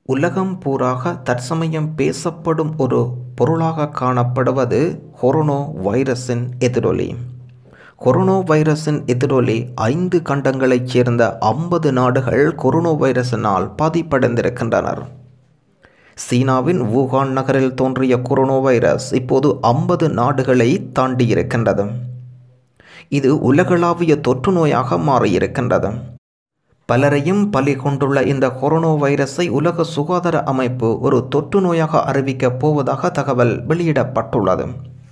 உலகம் பூராக தற்சமயம் பேசப்படும் ஒரு பொருளாக காணப்படுவது கொரோனா வைரஸின் எதிரொலி கொரோனா வைரஸின் எதிரொலி ஐந்து கண்டங்களைச் சேர்ந்த ஐம்பது நாடுகள் கொரோனா வைரஸினால் பாதிப்படைந்திருக்கின்றனர் சீனாவின் வூகான் நகரில் தோன்றிய கொரோனா வைரஸ் இப்போது ஐம்பது நாடுகளை தாண்டியிருக்கின்றது இது உலகளாவிய தொற்று நோயாக மாறியிருக்கின்றது பலரையும் பலி கொண்டுள்ள இந்த கொரோனா வைரஸை உலக சுகாதார அமைப்பு ஒரு தொற்று நோயாக அறிவிக்கப் போவதாக தகவல் வெளியிடப்பட்டுள்ளது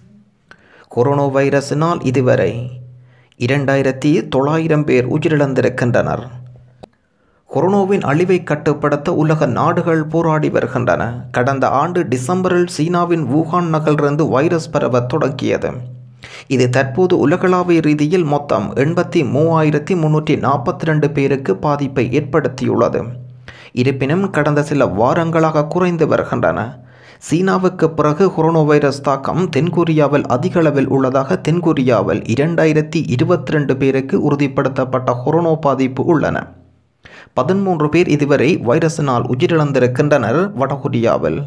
கொரோனா வைரஸினால் இதுவரை இரண்டாயிரத்தி தொள்ளாயிரம் பேர் உயிரிழந்திருக்கின்றனர் கொரோனாவின் அழிவை கட்டுப்படுத்த உலக நாடுகள் போராடி வருகின்றன கடந்த ஆண்டு டிசம்பரில் சீனாவின் வூகான் நகரிலிருந்து வைரஸ் பரவ தொடங்கியது இது தற்போது உலகளாவிய ரீதியில் மொத்தம் எண்பத்தி மூவாயிரத்தி முன்னூற்றி நாற்பத்தி ரெண்டு பேருக்கு பாதிப்பை ஏற்படுத்தியுள்ளது இருப்பினும் கடந்த சில வாரங்களாக குறைந்து வருகின்றன சீனாவுக்கு பிறகு கொரோனா வைரஸ் தாக்கம் தென்கொரியாவில் அதிக அளவில் உள்ளதாக தென்கொரியாவில் இரண்டாயிரத்தி இருபத்தி ரெண்டு பேருக்கு உறுதிப்படுத்தப்பட்ட கொரோனா பாதிப்பு உள்ளன பதிமூன்று பேர் இதுவரை வைரஸினால் உயிரிழந்திருக்கின்றனர் வடகொரியாவில்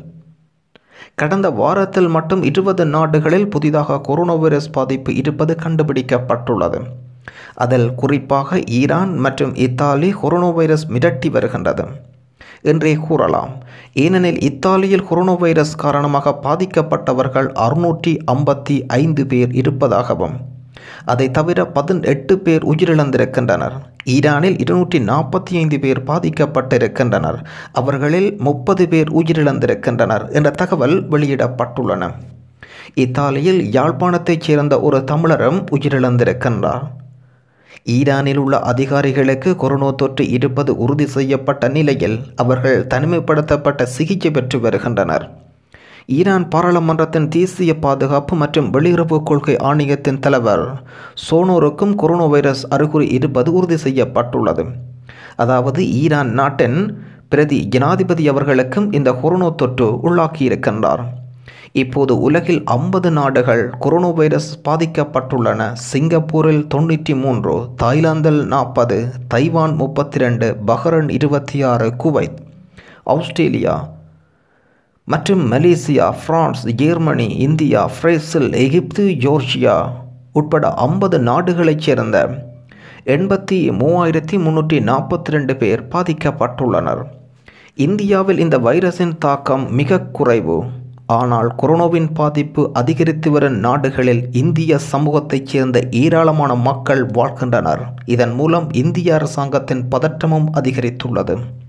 கடந்த வாரத்தில் மட்டும் இருபது நாடுகளில் புதிதாக கொரோனா வைரஸ் பாதிப்பு இருப்பது கண்டுபிடிக்கப்பட்டுள்ளது அதில் குறிப்பாக ஈரான் மற்றும் இத்தாலி கொரோனா வைரஸ் மிரட்டி வருகின்றது என்றே கூறலாம் ஏனெனில் இத்தாலியில் கொரோனா வைரஸ் காரணமாக பாதிக்கப்பட்டவர்கள் அறுநூற்றி ஐம்பத்தி ஐந்து பேர் இருப்பதாகவும் அதை தவிர பதினெட்டு பேர் உயிரிழந்திருக்கின்றனர் ஈரானில் இருநூற்றி நாற்பத்தி ஐந்து பேர் பாதிக்கப்பட்டிருக்கின்றனர் அவர்களில் முப்பது பேர் உயிரிழந்திருக்கின்றனர் என்ற தகவல் வெளியிடப்பட்டுள்ளன இத்தாலியில் யாழ்ப்பாணத்தைச் சேர்ந்த ஒரு தமிழரும் உயிரிழந்திருக்கின்றார் ஈரானில் உள்ள அதிகாரிகளுக்கு கொரோனா தொற்று இருப்பது உறுதி செய்யப்பட்ட நிலையில் அவர்கள் தனிமைப்படுத்தப்பட்ட சிகிச்சை பெற்று வருகின்றனர் ஈரான் பாராளுமன்றத்தின் தேசிய பாதுகாப்பு மற்றும் வெளியுறவு கொள்கை ஆணையத்தின் தலைவர் சோனோருக்கும் கொரோனா வைரஸ் அறிகுறி இருப்பது உறுதி செய்யப்பட்டுள்ளது அதாவது ஈரான் நாட்டின் பிரதி ஜனாதிபதி அவர்களுக்கும் இந்த கொரோனா தொற்று உள்ளாக்கியிருக்கின்றார் இப்போது உலகில் ஐம்பது நாடுகள் கொரோனா வைரஸ் பாதிக்கப்பட்டுள்ளன சிங்கப்பூரில் தொண்ணூற்றி மூன்று தாய்லாந்தில் நாற்பது தைவான் முப்பத்தி ரெண்டு பஹ்ரைன் இருபத்தி ஆறு குவைத் ஆஸ்திரேலியா மற்றும் Malaysia France Germany India Brazil எகிப்து ஜோர்ஜியா உட்பட ஐம்பது நாடுகளைச் சேர்ந்த எண்பத்தி மூவாயிரத்தி முன்னூற்றி நாற்பத்தி ரெண்டு பேர் பாதிக்கப்பட்டுள்ளனர் இந்தியாவில் இந்த வைரஸின் தாக்கம் மிக குறைவு ஆனால் கொரோனாவின் பாதிப்பு அதிகரித்து வரும் நாடுகளில் இந்திய சமூகத்தைச் சேர்ந்த ஏராளமான மக்கள் வாழ்கின்றனர் இதன் மூலம் இந்திய அரசாங்கத்தின் பதற்றமும் அதிகரித்துள்ளது